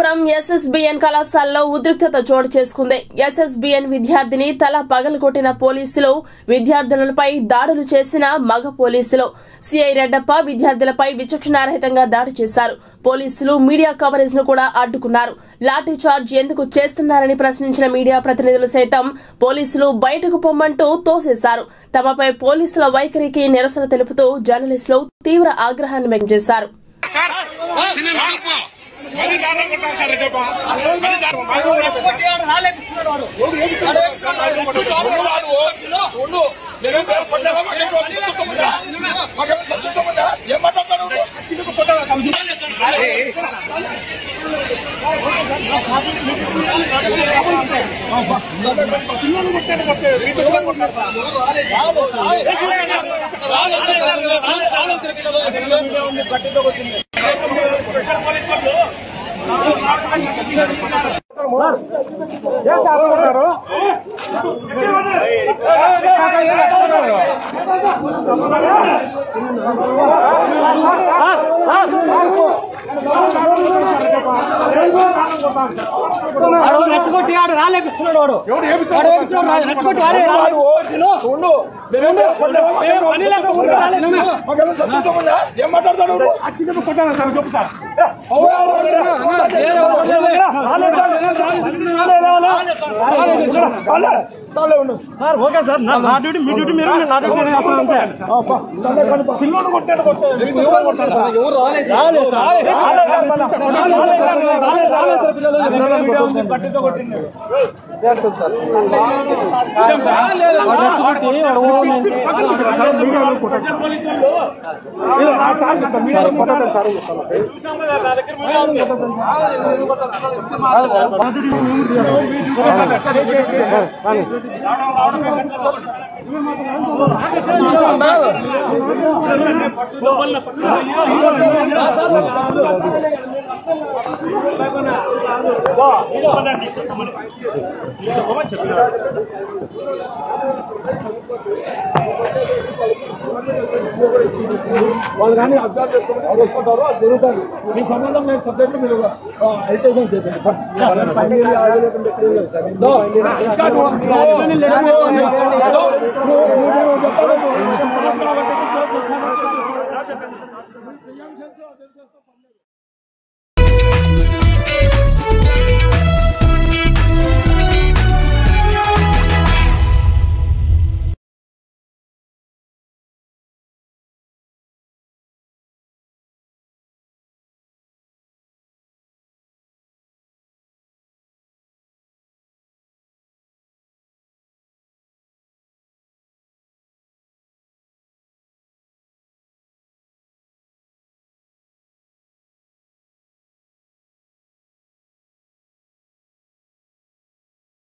శుక్రవారం ఎస్ఎస్బిఎన్ కళాశాలలో ఉద్రిక్తత చోటు చేసుకుంది ఎస్ఎస్బిఎన్ విద్యార్థిని తల పగలగొట్టిన పోలీసులు విద్యార్థులపై దాడులు చేసిన మగ పోలీసులు సిఐ రెడ్డప్ప విద్యార్థులపై విచక్షణారహితంగా దాడి చేశారు పోలీసులు మీడియా కవరేజ్ ను కూడా అడ్డుకున్నారు లాఠీ చార్జ్ ఎందుకు చేస్తున్నారని ప్రశ్నించిన మీడియా ప్రతినిధులు సైతం పోలీసులు బయటకు పొమ్మంటూ తోసేశారు తమపై పోలీసుల వైఖరికి నిరసన తెలుపుతూ జర్నలిస్టులు తీవ్ర ఆగ్రహాన్ని వ్యక్తం చేశారు సినిమా కలుపు మళ్ళీ దారుణం కొట్టాలి సార్ రేపు. మళ్ళీ దారుణం. మళ్ళీ కొట్టాలి. వాడు ఉండు నేను కొట్టావా మాకేం సత్యుతముందా మాకేం సత్యుతముందా ఏం మాట్లాడతాడు పిల్లలు కొట్టాడు కొట్టే వీటి కూడా కొట్టారు సార్. వాడు రెచ్చగొట్టి ఆడు రాలేపిస్తున్నాడు వాడు ఎవడు ఏమి వాడు ఏపిస్తున్నాడు రా- రెచ్చగొట్టి వాడే వాడు ఉండు నేనేం కొట్టావా మాకేం సత్యుతముందా ఏం మాట్లాడతాడు అచ్చిగా కొట్టాను సార్ చెప్తా సార్ ఓకే సార్ నా నా డ్యూటీ మీ డ్యూటీ మీరు నా డ్యూటీ నేను చేస్తాను అంతే పిల్లలు కొట్టాడు కొట్టే వీటి కూడా కొట్టారు సార్. రాలేదు సార్ రాలేదు రాలేదు సార్ పిల్లలు పట్టితో కొట్టింది వాడు రెచ్చగొట్టి వాడు ఓ నేను- వాళ్ళు కానీ అబ్జర్వ్ చేసుకుని వాళ్ళు వస్తుంటారు అది జరుగుతుంది మీ సంబంధం నేను సబ్జెక్ట్ మీరు ఎడ్యుకేషన్ చేయండి చెప్తారు